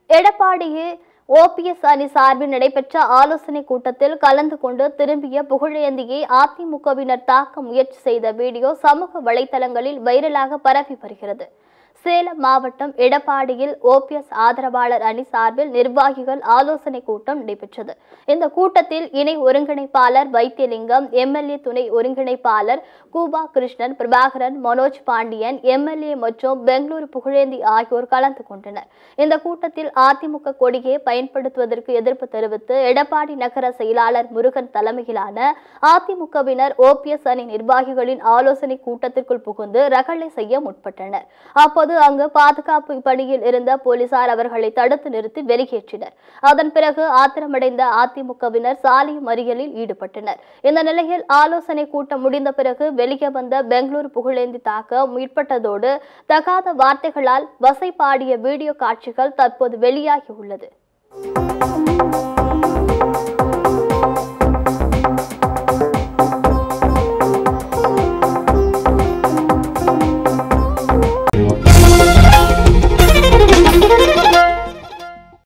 எடப்பாடியில் OPS அணி சார்பில் நடைபெற்ற ஆலோசனை கூட்டத்தில் கலந்து கொண்டு திரும்பிய புகழேந்தியை அதிமுகவினர் தாக்க முயற்சி செய்த வீடியோ சமூக வலைதளங்களில் வைரலாக பரவி வருகிறது சேலம் மாவட்டம் எடப்பாடியில் ஓபிஎஸ் ஆதரவாளர் அணி சார்பில் நிர்வாகிகள் ஆலோசனை கூட்டம் நடைபெற்றது இந்த கூட்டத்தில் இணை ஒருங்கிணைப்பாளர் வைத்தியலிங்கம் எம்எல்ஏ துணை ஒருங்கிணைப்பாளர் கூபா கிருஷ்ணன் பிரபாகரன் மனோஜ் பாண்டியன் எம்எல்ஏ மற்றும் பெங்களூரு புகழேந்தி ஆகியோர் கலந்து கொண்டனர் இந்த கூட்டத்தில் அதிமுக கொடியை பயன்படுத்துவதற்கு எதிர்ப்பு தெரிவித்து எடப்பாடி நகர செயலாளர் முருகன் தலைமையிலான அதிமுகவினர் ஓபிஎஸ் அணி நிர்வாகிகளின் ஆலோசனை கூட்டத்திற்குள் புகுந்து ரகளை செய்ய முற்பட்டனர் அப்போது அங்கு பாதுகாப்பு பணியில் இருந்த போலீசார் அவர்களை தடுத்து நிறுத்தி வெளியேற்றினர் அதன் பிறகு ஆத்திரமடைந்த அதிமுகவினர் சாலை மறியலில் ஈடுபட்டனர் இந்த நிலையில் ஆலோசனை கூட்டம் முடிந்த பிறகு வெளியே வந்த பெங்களூரு புகழேந்தி தாக்க முற்பட்டதோடு தகாத வார்த்தைகளால் வசை பாடிய வீடியோ காட்சிகள் தற்போது வெளியாகி உள்ளது